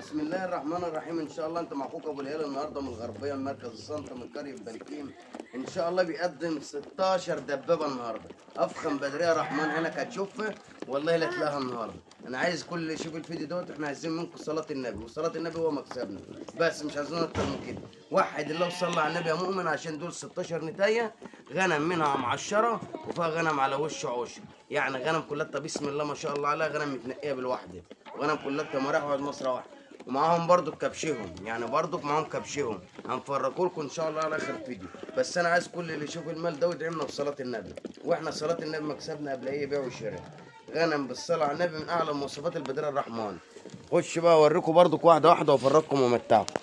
بسم الله الرحمن الرحيم ان شاء الله انت مع اخوك ابو الهلال النهارده من الغربيه من مركز الصنطه من قريه بلكيم ان شاء الله بيقدم 16 دبابه النهارده افخم بدريه رحمن هناك هتشوفها والله لا تلاقيها النهارده انا عايز كل اللي يشوف الفيديو دوت احنا عايزين منكم صلاه النبي وصلاه النبي هو مكسبنا بس مش عايزين اكتر من كده وحد الله وصلى على النبي يا مؤمن عشان دول 16 نتايه غنم منها معشره وفيها غنم على وش عشر يعني غنم كلها بسم الله ما شاء الله عليها غنم متنقيه بالوحده غنم كلها مراح وعد مصر واحده ومعاهم برضو كبشهم يعني برضو معاهم كبشهم هنفرجوا لكم ان شاء الله على اخر فيديو بس انا عايز كل اللي يشوف المال ده يدعي لنا بصلاه النبي واحنا صلاه النبي مكسبنا قبل اي بيع وشراء غنم بالصلاه على النبي من اعلى مواصفات البديل الرحمن خش بقى اوريكم برضو واحده واحده وافرجكم ومتعكم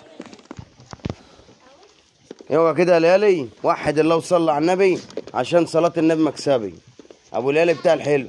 ايوه كده يا ليالي وحد الله وصلى على النبي عشان صلاه النبي مكسبي ابو ليالي بتاع الحلو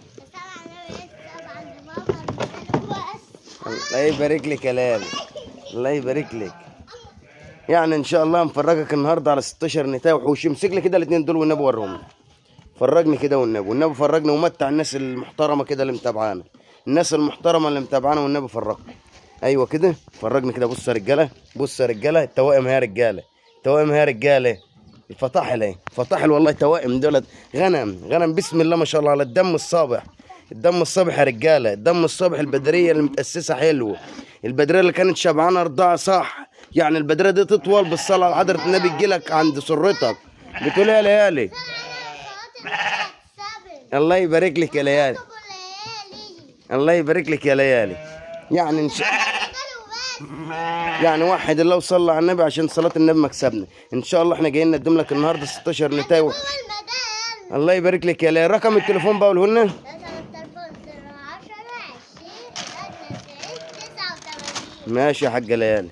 الله يبارك لك يا ليالي الله يبارك لك يعني ان شاء الله مفرجك النهارده على 16 نتايه وحوش امسك لي كده الاثنين دول والنبي ورهم لي. فرجني كده والنبي والنبي فرجني ومتع الناس المحترمه كده اللي متابعانا الناس المحترمه اللي متابعانا والنبي فرجني ايوه كده فرجني كده بص يا رجاله بص يا رجاله التوائم يا رجاله التوائم يا رجاله الفطاحل اهي فطاحل والله توائم دولت غنم غنم بسم الله ما شاء الله على الدم الصابح الدم الصابح يا رجاله الدم الصابح البدريه اللي متاسسه حلو البدريه اللي كانت شبعانه رضاعه صح يعني البدريه دي تطول بالصلاه على حضره النبي تجيلك عند سرتك بتقول ايه يا ليالي الله يبارك لك يا ليالي الله يبارك لك يا ليالي يعني ان شاء يعني واحد الله وصلى على النبي عشان صلاه النبي مكسبنا ان شاء الله احنا جايين نقدم لك النهارده 16 نتايه الله يبارك لك يا ليالي رقم التليفون بقى قوله لنا ماشي يا حاجه ليالي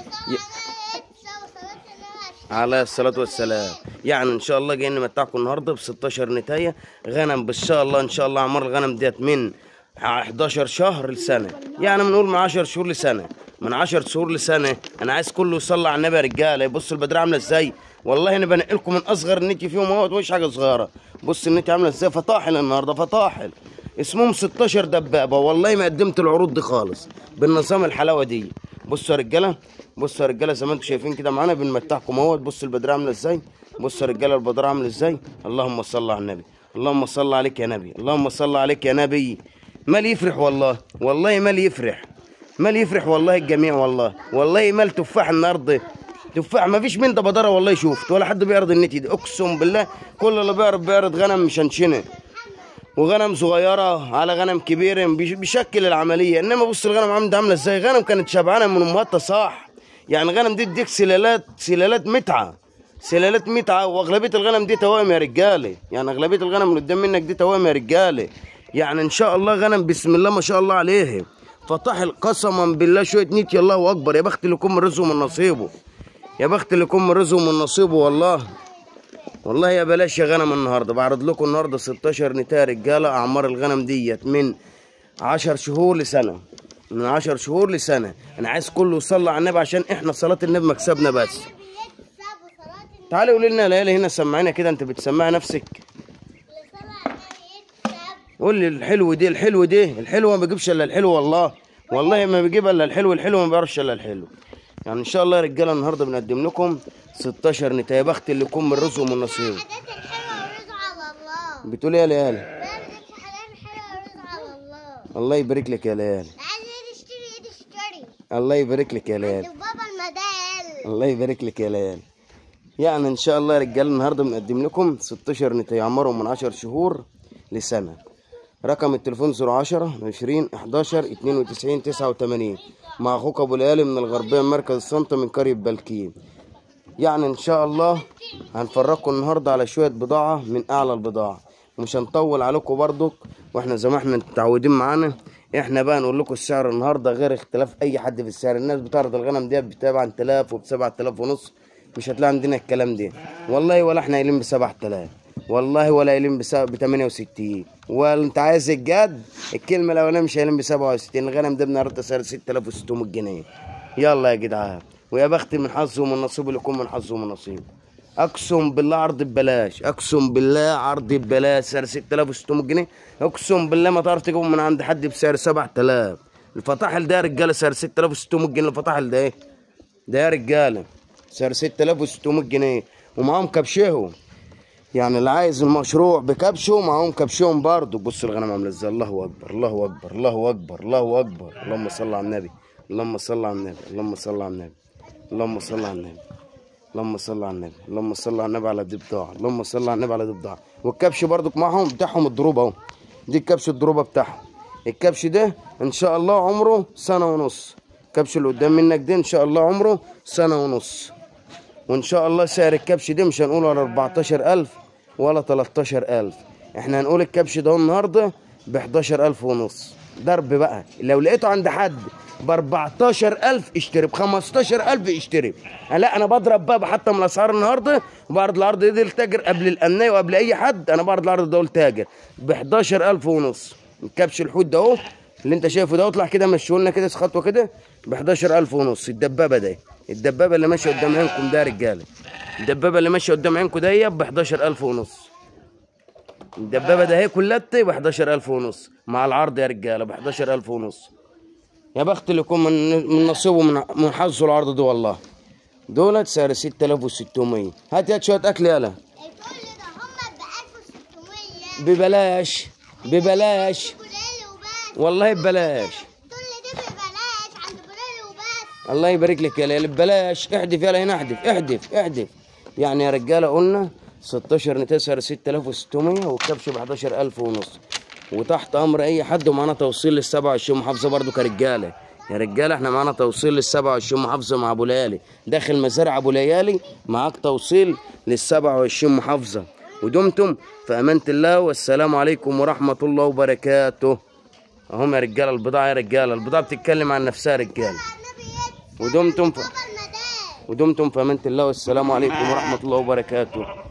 عليه الصلاة والسلام يعني ان شاء الله جايين نمتعكم النهارده ب 16 نتايه غنم ان شاء الله ان شاء الله اعمار الغنم ديت من 11 شهر لسنه يعني بنقول من 10 شهور لسنه من 10 شهور لسنه انا عايز كله يصلي على النبي يا رجاله يبصوا البدره عامله ازاي والله انا بنقل لكم من اصغر النتي فيهم اهوت مش حاجه صغيره بص النتي عامله ازاي فطاحل النهارده فطاحل اسمهم 16 دبابه والله ما قدمت العروض دي خالص بالنظام الحلاوه دي بصوا يا رجاله بصوا يا رجاله زي ما انتم شايفين كده معانا بنمتعكم اهوت بصوا البدره عامله ازاي بصوا يا رجاله البدره عامله ازاي اللهم صل على النبي اللهم صل عليك يا نبي اللهم صل عليك يا نبي مال يفرح والله والله مال يفرح مال يفرح والله الجميع والله والله مال تفاح النهارده تفاح ما فيش من ده بدره والله شفت ولا حد بيعرض النتي دي اقسم بالله كل اللي بيعرض بيعرض غنم مشنشنه وغنم صغيره على غنم كبير بيش- بيشكل العمليه انما بص الغنم عامله عامله ازاي غنم كانت شبعانه من امهاتها صح يعني غنم دي تديك سلالات سلالات متعه سلالات متعه واغلبيه الغنم دي توائم يا رجاله يعني اغلبيه الغنم اللي قدام منك دي توائم يا رجاله يعني ان شاء الله غنم بسم الله ما شاء الله عليه فطاحل قسما بالله شويه نيت يا الله اكبر يا بخت اللي يكون من رزقه من نصيبه يا بخت اللي يكون من رزقه من نصيبه والله والله يا بلاش يا غنم النهارده بعرض لكم النهارده 16 نتايه رجاله اعمار الغنم ديت من 10 شهور لسنه من 10 شهور لسنه انا عايز كله يصلي على النبي عشان احنا صلاه النبي مكسبنا بس تعالي قولي لنا ليالي هنا سمعينا كده انت بتسمعي نفسك قول لي الحلو دي الحلو دي الحلو ما بيجيبش الا الحلو والله والله ما بيجيب الا الحلو الحلو ما بيعرفش الا الحلو يعني ان شاء الله يا رجاله النهارده بنقدم لكم 16 نتايه بخت اللي يكون من رزقه ومن نصيبه الحاجات الحلوة ورزق على الله بتقول ايه يا ليالي بنزل في حاجات حلوة ورزق على الله الله يبارك لك يا ليالي عايز ايد اشتري ايد اشتري الله يبارك لك يا ليالي عند بابا المدال الله يبارك لك يا ليالي يعني ان شاء الله يا رجاله النهارده بنقدم لكم 16 نتايه عمرهم من 10 شهور لسنه رقم التليفون 010 20 11 92 89 مع اخوك ابو ليالي من الغربيه من مركز الصنطه من قريه بلكيم يعني ان شاء الله هنفرجكم النهارده على شويه بضاعه من اعلى البضاعه ومش هنطول عليكم برضك واحنا زي ما احنا متعودين معانا احنا بقى نقول لكم السعر النهارده غير اختلاف اي حد في السعر الناس بتعرض الغنم ديت ب 8000 وب 7000 ونص مش هتلاقي عندنا الكلام ده والله ولا احنا قايلين ب 7000 والله ولا قايلين ب 68 وانت عايز الجد الكلمه الاولانيه مش قايلين ب 67 الغنم ده النهارده سعر 6600 جنيه يلا يا جدعان ويا بخت من حظه ومن نصيبه اللي يكون من حظه ومن نصيبه اقسم بالله عرض ببلاش اقسم بالله عرض ببلاش سعر 6600 جنيه اقسم بالله ما تعرف تجيبهم من عند حد بسعر 7000 الفطاحل ده يا رجاله سعر 6600 جنيه الفطاحل ده ايه ده يا رجاله سعر 6600 جنيه ومعاهم كبشه يعني اللي عايز المشروع بكبشه معاهم كبشهم برضه بص الغنم عامله ازاي الله اكبر الله اكبر الله اكبر الله اكبر اللهم صل على النبي اللهم صل على النبي اللهم صل على النبي اللهم صل على النبي اللهم صل على النبي اللهم صل على النبي على دي بضاعة اللهم صل على النبي على دي بضاعة والكبش برضك معاهم بتاعهم الضروبة اهو دي الكبش الضروبة بتاعهم الكبش ده ان شاء الله عمره سنة ونص الكبش اللي قدام منك ده ان شاء الله عمره سنة ونص وان شاء الله سعر الكبش ده مش هنقوله على 14000 ولا 13000 احنا هنقول الكبش ده النهارده ب 11000 ونص ضرب بقى لو لقيته عند حد ب 14000 اشتري ب 15000 اشتري لا انا بضرب بقى بحطم الاسعار النهارده وبعرض العرض دي للتاجر قبل الامنيه وقبل اي حد انا بعرض العرض ده للتاجر ب 11000 ونص الكبش الحوت ده اهو اللي انت شايفه ده اطلع كده مشيه لنا كده خطوه كده ب 11000 ونص الدبابه ده الدبابه اللي ماشيه قدام عينكم ده يا رجاله الدبابه اللي ماشيه قدام عينكم دي ب 11000 ونص الدبابه ده هي كلها ب 11000 ونص مع العرض يا رجاله ب 11000 ونص يا بخت اللي يكون من من نصيبه من من حظه العرض ده والله دولت سعر 6600 هات يا شويه اكل يلا الكل ده هم ب 1600 ببلاش ببلاش بوليل وبس والله ببلاش الكل ده ببلاش عند بوليل وبس الله يبارك لك يا ليل ببلاش احدف يلا هنا احدف احدف احدف يعني يا رجاله قلنا 16 نتسعر 6600 والكبش ب 11000 ونص وتحت امر اي حد ومعانا توصيل لل 27 محافظه برضو كرجاله يا رجاله احنا معانا توصيل لل 27 محافظه مع ابو ليالي داخل مزارع ابو ليالي معاك توصيل لل 27 محافظه ودمتم في امانه الله والسلام عليكم ورحمه الله وبركاته اهم يا رجاله البضاعه يا رجاله البضاعه بتتكلم عن نفسها يا رجاله النبي يكفي ودمتم في المدام ودمتم في امان الله والسلام عليكم ورحمه الله وبركاته